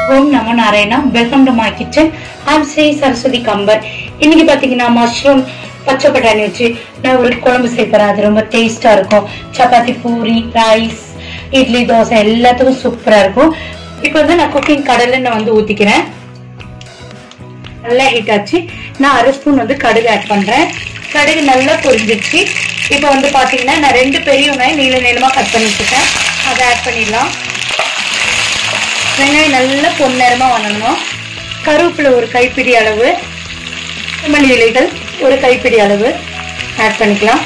ஓம் நமோ Narayana welcome to my kitchen I'm Sri Saraswathi Kambar இன்னைக்கு பாத்தீங்கன்னா மஷ்ரூம் பச்சை பட்டாணி வச்சு நான் ஒரு குழம்பு செய்யறேன் அது ரொம்ப டேஸ்டா இருக்கும் சப்பாத்தி பூரி ரைஸ் இட்லி தோசை எல்லாத்துக்கும் சூப்பரா இருக்கும் இப்போ வந்து நான் குக்கிங் கடலை வந்து ஊத்திக்கிறேன் நல்லா ஹீட் ஆச்சு நான் அரை ஸ்பூன் வந்து கடுகு ஆட் பண்றேன் கடுகு நல்லா பொரிஞ்சிருச்சு இப்போ வந்து பாத்தீங்கன்னா நான் ரெண்டு பெரிய வெங்காயம் நீள நீளமா கட் பண்ணி வச்சுட்டேன் அதை ஆட் பண்ணிடலாம் வெங்காயம் நல்லா பொன்னிறமா வணங்கணும் கருவேப்பிலை ஒரு கைப்பிடி அளவு மல்லி இலைகள் ஒரு கைப்பிடி அளவு ஆட் பண்ணிக்கலாம்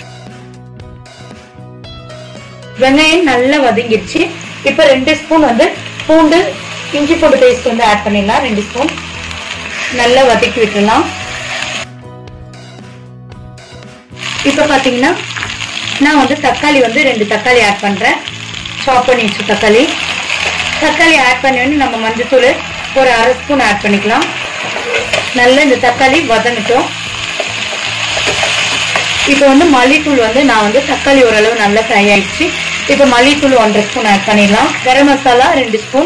வெங்காயம் நல்லா வதங்கிருச்சு இப்போ ரெண்டு ஸ்பூன் வந்து பூண்டு இஞ்சி பூண்டு பேஸ்ட் வந்து ஆட் பண்ணிடலாம் ரெண்டு ஸ்பூன் நல்லா வதக்கி விட்டுடலாம் இப்போ பார்த்தீங்கன்னா நான் வந்து தக்காளி வந்து ரெண்டு தக்காளி ஆட் பண்ணுறேன் சாப் பண்ணி வச்ச தக்காளி தக்காளி ஆட் பண்ணி நம்ம மஞ்சத்தூள் ஒரு அரை ஸ்பூன் ஆட் பண்ணிக்கலாம் நல்லா இந்த தக்காளி வதங்கட்டும் இப்போ வந்து மல்லித்தூள் வந்து நான் வந்து தக்காளி ஓரளவு நல்லா ஃப்ரை ஆயிடுச்சு இப்போ மல்லித்தூள் ஒன்றரை ஸ்பூன் ஆட் பண்ணிடலாம் கரம் மசாலா ரெண்டு ஸ்பூன்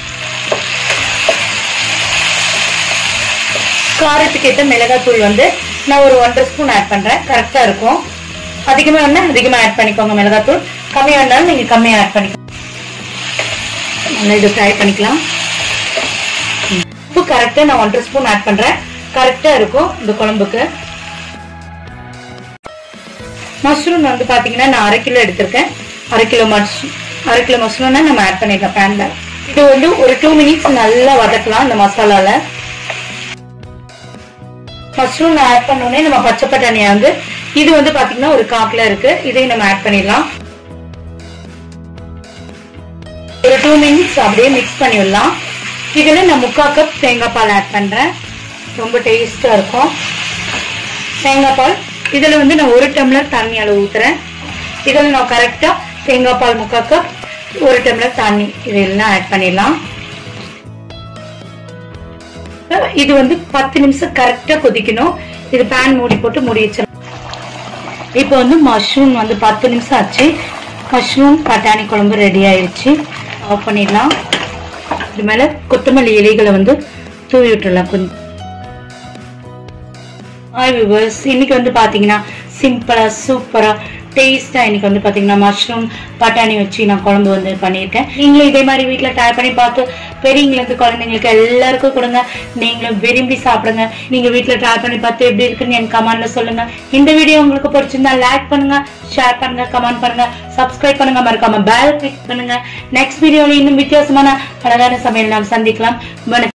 காரத்துக்கு ஏற்ற மிளகாத்தூள் வந்து நான் ஒரு ஒன்றரை ஸ்பூன் ஆட் பண்றேன் கரெக்டா இருக்கும் அதிகமா வேணா அதிகமா ஆட் பண்ணிக்கோங்க மிளகாத்தூள் கம்மியா வேணாலும் நீங்க கம்மியா ஆட் பண்ணிக்கோங்க நல்லா இது ஃப்ரை பண்ணிக்கலாம் உப்பு கரெக்டா நான் ஒன்றரை ஸ்பூன் ஆட் பண்றேன் கரெக்டா இருக்கும் இந்த குழம்புக்கு மஷ்ரூம் வந்து பாத்தீங்கன்னா நான் அரை கிலோ எடுத்திருக்கேன் அரை கிலோ மஷ்ரூம் அரை கிலோ மஷ்ரூம்னா நம்ம ஆட் பண்ணிடலாம் பேன்ல இது வந்து ஒரு டூ மினிட்ஸ் நல்லா வதக்கலாம் இந்த மசாலால மஷ்ரூம் ஆட் பண்ணோடனே நம்ம பச்சை பட்டாணியை வந்து இது வந்து பாத்தீங்கன்னா ஒரு காப்புல இருக்கு இதையும் நம்ம ஆட் பண்ணிடலாம் ஒரு டூ மினிட்ஸ் அப்படியே மிக்ஸ் பண்ணி விடலாம் இதுல நான் முக்கால் கப் தேங்காய் பால் ஆட் பண்றேன் ரொம்ப டேஸ்டா இருக்கும் தேங்காய் பால் இதுல வந்து நான் ஒரு டம்ளர் தண்ணி அளவு ஊத்துறேன் இதுல நான் கரெக்டா தேங்காய் பால் முக்கால் கப் ஒரு டம்ளர் தண்ணி இதெல்லாம் ஆட் பண்ணிடலாம் இது வந்து பத்து நிமிஷம் கரெக்டா கொதிக்கணும் இது பேன் மூடி போட்டு மூடி வச்சிடலாம் இப்போ வந்து மஷ்ரூம் வந்து பத்து நிமிஷம் ஆச்சு மஷ்ரூம் பட்டாணி குழம்பு ரெடி ஆயிடுச்சு ஆஃப் பண்ணிடலாம் இது மேல கொத்தமல்லி இலைகளை வந்து தூவி விட்டுடலாம் கொஞ்சம் ஹாய் விவர்ஸ் இன்னைக்கு வந்து பாத்தீங்கன்னா சிம்பிளா சூப்பரா டேஸ்டா இன்னைக்கு வந்து பாத்தீங்கன்னா மஷ்ரூம் பட்டாணி வச்சு நான் குழம்பு வந்து பண்ணியிருக்கேன் நீங்களும் இதே மாதிரி வீட்ல ட்ரை பண்ணி பார்த்து பெரியவங்களுக்கு குழந்தைங்களுக்கு எல்லாருக்கும் கொடுங்க நீங்களும் விரும்பி சாப்பிடுங்க நீங்க வீட்ல ட்ரை பண்ணி பார்த்து எப்படி இருக்குன்னு எனக்கு கமெண்ட்ல சொல்லுங்க இந்த வீடியோ உங்களுக்கு பிடிச்சிருந்தா லைக் பண்ணுங்க ஷேர் பண்ணுங்க கமெண்ட் பண்ணுங்க சப்ஸ்கிரைப் பண்ணுங்க மறக்காம பெல் கிளிக் பண்ணுங்க நெக்ஸ்ட் வீடியோல இன்னும் வித்தியாசமான அழகான சமையல் நாம் சந்திக்கலாம் வணக்கம்